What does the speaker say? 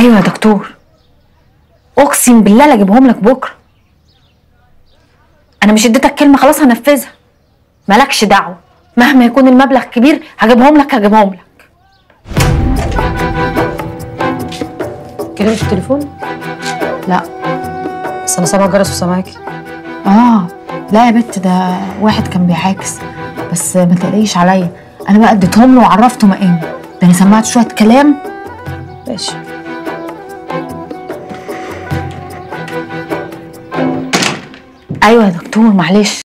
ايوه يا دكتور اقسم بالله لا اجيبهم لك بكره انا مش اديتك كلمه خلاص هنفذها مالكش دعوه مهما يكون المبلغ كبير هجيبهم لك هجيبهم لك كلمت في التليفون؟ لا بس انا سامعه جرس وسامعاكي اه لا يا بت ده واحد كان بيعاكس بس ما تقلقيش عليا انا بقى اديتهم له وعرفته مقامي ده انا سمعت شويه كلام ماشي ايوه يا دكتور معلش